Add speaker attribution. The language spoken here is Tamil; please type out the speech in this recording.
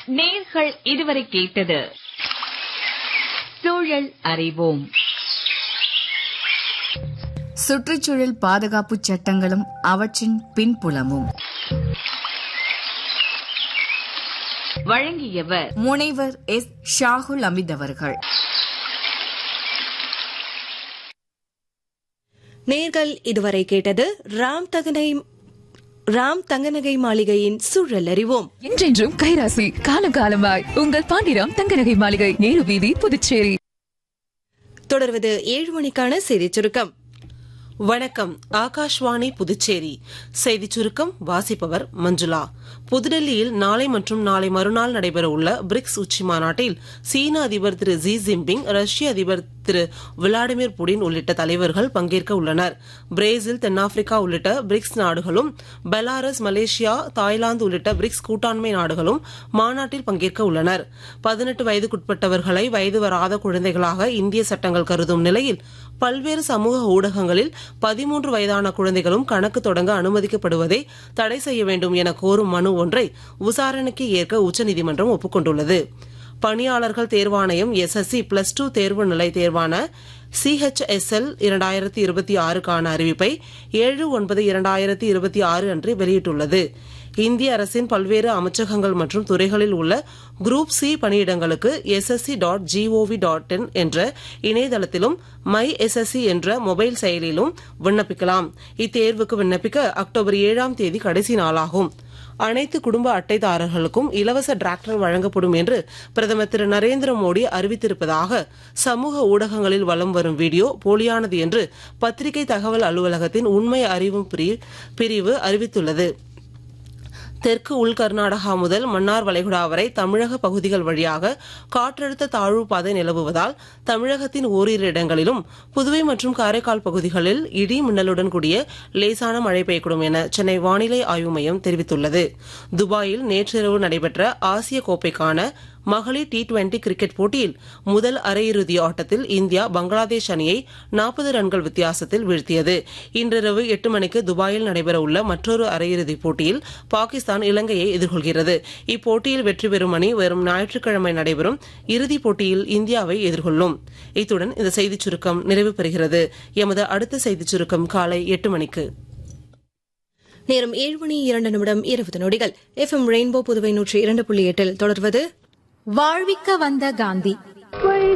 Speaker 1: நேர்கள் இதுவரை கேட்டது சூழல் அறிவோம்
Speaker 2: சுற்றுச்சூழல் பாதுகாப்பு சட்டங்களும் அவற்றின் பின்புலமும்
Speaker 1: வழங்கியவர்
Speaker 2: முனைவர் எஸ் ஷாகுல் அமித் அவர்கள்
Speaker 3: நேர்கள் இதுவரை கேட்டது ராம் தகனை ராம் தங்கநகை மாளிகையின் சூழல் அறிவோம்
Speaker 4: என்றென்றும் கைராசி காலம் காலமாய் உங்கள் பாண்டிராம் தங்கநகை மாளிகை நேரு வீதி புதுச்சேரி
Speaker 3: தொடர்வது ஏழு மணிக்கான செய்திச் சுருக்கம்
Speaker 5: வணக்கம் ஆகாஷ்வாணி புதுச்சேரி செய்திச் சுருக்கம் வாசிப்பவர் மஞ்சுளா புதுடெல்லியில் நாளை மற்றும் நாளை மறுநாள் நடைபெறவுள்ள பிரிக்ஸ் உச்சி மாநாட்டில் சீன அதிபர் திரு ஜி ஜின்பிங் ரஷ்ய அதிபர் திரு விளாடிமிர் புடின் உள்ளிட்ட தலைவர்கள் பங்கேற்க உள்ளனர் பிரேசில் தென்னாப்பிரிக்கா உள்ளிட்ட பிரிக்ஸ் நாடுகளும் பெலாரஸ் மலேசியா தாய்லாந்து உள்ளிட்ட பிரிக்ஸ் கூட்டாண்மை நாடுகளும் மாநாட்டில் பங்கேற்க உள்ளனர் பதினெட்டு வயதுக்குட்பட்டவர்களை வயது வராத குழந்தைகளாக இந்திய சட்டங்கள் கருதும் நிலையில் பல்வேறு சமூக ஊடகங்களில் பதிமூன்று வயதான குழந்தைகளும் கணக்கு தொடங்க அனுமதிக்கப்படுவதை தடை செய்ய வேண்டும் என கோரும் மனு ஒன்றை விசாரணைக்கு ஏற்க உச்சநீதிமன்றம் ஒப்புக்கொண்டுள்ளது பணியாளர்கள் தேர்வாணையம் எஸ்எஸ்சி பிளஸ் டூ தேர்வு நிலை தேர்வான சிஹெச்எஸ்எல் இரண்டாயிரத்தி இருபத்தி ஆறுக்கான அறிவிப்பை ஏழு ஒன்பது இரண்டாயிரத்தி இருபத்தி ஆறு அன்று வெளியிட்டுள்ளது இந்திய அரசின் பல்வேறு அமைச்சகங்கள் மற்றும் துறைகளில் உள்ள குரூப் சி பணியிடங்களுக்கு SSC dot G O V dot in என்ற இணையதளத்திலும் மை எஸ்எஸ்சி என்ற மொபைல் செயலிலும் விண்ணப்பிக்கலாம் இத்தேர்வுக்கு விண்ணப்பிக்க அக்டோபர் ஏழாம் தேதி கடைசி நாளாகும் அனைத்து குடும்ப அட்டைதாரர்களுக்கும் இலவச டிராக்டர் வழங்கப்படும் என்று பிரதமர் திரு நரேந்திர மோடி அறிவித்திருப்பதாக சமூக ஊடகங்களில் வலம் வரும் வீடியோ போலியானது என்று பத்திரிகை தகவல் அலுவலகத்தின் உண்மை அறிவும் பிரிவு அறிவித்துள்ளது தெற்கு உள் கர்நாடகா முதல் மன்னார் வளைகுடா வரை தமிழக பகுதிகள் வழியாக காற்றழுத்த தாழ்வு பாதை நிலவுவதால் தமிழகத்தின் ஓரிரு இடங்களிலும் புதுவை மற்றும் காரைக்கால் பகுதிகளில் இடி மின்னலுடன் கூடிய லேசான மழை பெய்யக்கூடும் என சென்னை வானிலை ஆய்வு மையம் தெரிவித்துள்ளது துபாயில் நேற்றிரவு நடைபெற்ற ஆசிய கோப்பைக்கான மகளிர் டி டுவெண்டி கிரிக்கெட் போட்டியில் முதல் அரையிறுதி ஆட்டத்தில் இந்தியா பங்களாதேஷ் அணியை நாற்பது ரன்கள் வித்தியாசத்தில் வீழ்த்தியது இன்றிரவு எட்டு மணிக்கு துபாயில் நடைபெறவுள்ள மற்றொரு அரையிறுதிப் போட்டியில் பாகிஸ்தான் இலங்கையை எதிர்கொள்கிறது இப்போட்டியில் வெற்றி பெறும் அணி வரும் ஞாயிற்றுக்கிழமை நடைபெறும் இறுதிப் போட்டியில் இந்தியாவை எதிர்கொள்ளும் இத்துடன் இந்த செய்திச் சுருக்கம் நிறைவு பெறுகிறது எமது அடுத்த செய்திச் சுருக்கம் காலை எட்டு மணிக்கு
Speaker 3: நேரம் ஏழு மணி இரண்டு நிமிடம் இருபது நொடிகள் எஃப்எம் ரெயின்போ புதுவை நூற்றி இரண்டு புள்ளி எட்டில் தொடர்வது
Speaker 6: வாழ்விக்க வந்த காந்தி